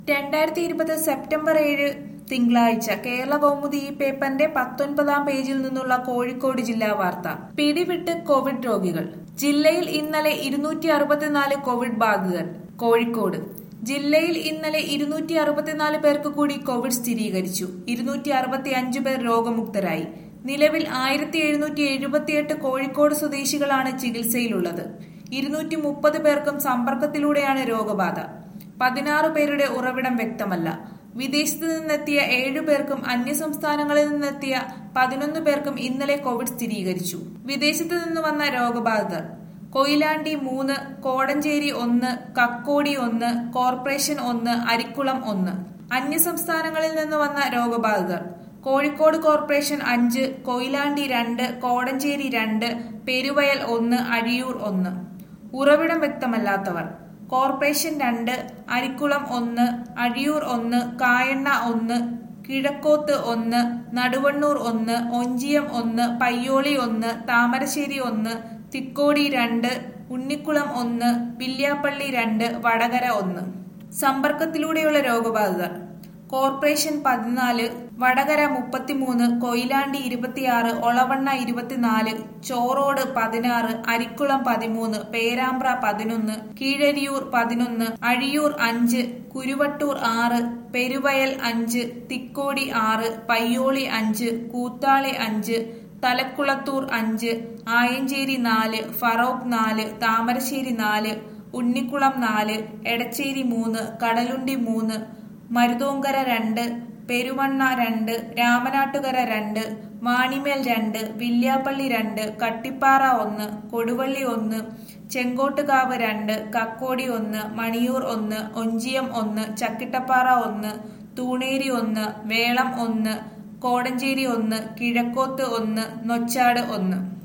രണ്ടായിരത്തി ഇരുപത് സെപ്റ്റംബർ ഏഴ് തിങ്കളാഴ്ച കേരള കൗമുദി ഈ പേപ്പറിന്റെ പത്തൊൻപതാം പേജിൽ നിന്നുള്ള കോഴിക്കോട് ജില്ലാ വാർത്ത പിടിവിട്ട് കോവിഡ് രോഗികൾ ജില്ലയിൽ ഇന്നലെ ഇരുന്നൂറ്റി അറുപത്തിനാല് കോവിഡ് ബാധിതർ കോഴിക്കോട് ജില്ലയിൽ ഇന്നലെ ഇരുന്നൂറ്റി അറുപത്തിനാല് പേർക്ക് കൂടി കോവിഡ് സ്ഥിരീകരിച്ചു ഇരുന്നൂറ്റി അറുപത്തി അഞ്ച് പേർ രോഗമുക്തരായി നിലവിൽ ആയിരത്തി എഴുന്നൂറ്റി എഴുപത്തിയെട്ട് കോഴിക്കോട് സ്വദേശികളാണ് ചികിത്സയിലുള്ളത് ഇരുന്നൂറ്റി മുപ്പത് പേർക്കും സമ്പർക്കത്തിലൂടെയാണ് രോഗബാധ പതിനാറ് പേരുടെ ഉറവിടം വ്യക്തമല്ല വിദേശത്ത് നിന്നെത്തിയ ഏഴു പേർക്കും അന്യസംസ്ഥാനങ്ങളിൽ നിന്നെത്തിയ പതിനൊന്ന് പേർക്കും ഇന്നലെ കോവിഡ് സ്ഥിരീകരിച്ചു വിദേശത്ത് നിന്ന് വന്ന രോഗബാധിതർ കൊയിലാണ്ടി മൂന്ന് കോടഞ്ചേരി ഒന്ന് കക്കോടി ഒന്ന് കോർപ്പറേഷൻ ഒന്ന് അരിക്കുളം ഒന്ന് അന്യസംസ്ഥാനങ്ങളിൽ നിന്ന് വന്ന രോഗബാധിതർ കോഴിക്കോട് കോർപ്പറേഷൻ അഞ്ച് കൊയിലാണ്ടി രണ്ട് കോടഞ്ചേരി രണ്ട് പെരുവയൽ ഒന്ന് അഴിയൂർ ഒന്ന് ഉറവിടം വ്യക്തമല്ലാത്തവർ കോർപ്പറേഷൻ രണ്ട് അരിക്കുളം ഒന്ന് അഴിയൂർ ഒന്ന് കായണ്ണ ഒന്ന് കിഴക്കോത്ത് ഒന്ന് നടുവണ്ണൂർ ഒന്ന് ഒഞ്ചിയം ഒന്ന് പയ്യോളി ഒന്ന് താമരശ്ശേരി ഒന്ന് തിക്കോടി രണ്ട് ഉണ്ണിക്കുളം ഒന്ന് വില്യാപ്പള്ളി രണ്ട് വടകര ഒന്ന് സമ്പർക്കത്തിലൂടെയുള്ള രോഗബാധിതർ കോർപ്പറേഷൻ പതിനാല് വടകര മുപ്പത്തിമൂന്ന് കൊയിലാണ്ടി ഇരുപത്തിയാറ് ഒളവണ്ണ ഇരുപത്തിനാല് ചോറോട് പതിനാറ് അരിക്കുളം പതിമൂന്ന് പേരാമ്പ്ര പതിനൊന്ന് കീഴരിയൂർ പതിനൊന്ന് അഴിയൂർ അഞ്ച് കുരുവട്ടൂർ ആറ് പെരുവയൽ അഞ്ച് തിക്കോടി ആറ് പയ്യോളി അഞ്ച് കൂത്താളി അഞ്ച് തലക്കുളത്തൂർ അഞ്ച് ആയഞ്ചേരി നാല് ഫറോക്ക് നാല് താമരശ്ശേരി നാല് ഉണ്ണിക്കുളം നാല് എടച്ചേരി മൂന്ന് കടലുണ്ടി മൂന്ന് മരുതോങ്കര രണ്ട് പെരുവണ്ണ രണ്ട് രാമനാട്ടുകര രണ്ട് മാണിമേൽ രണ്ട് വില്യാപ്പള്ളി രണ്ട് കട്ടിപ്പാറ ഒന്ന് കൊടുവള്ളി ഒന്ന് ചെങ്കോട്ടുകാവ് രണ്ട് കക്കോടി ഒന്ന് മണിയൂർ ഒന്ന് ഒഞ്ചിയം ഒന്ന് ചക്കിട്ടപ്പാറ ഒന്ന് തൂണേരി ഒന്ന് വേളം ഒന്ന് കോടഞ്ചേരി ഒന്ന് കിഴക്കോത്ത് ഒന്ന് നൊച്ചാട് ഒന്ന്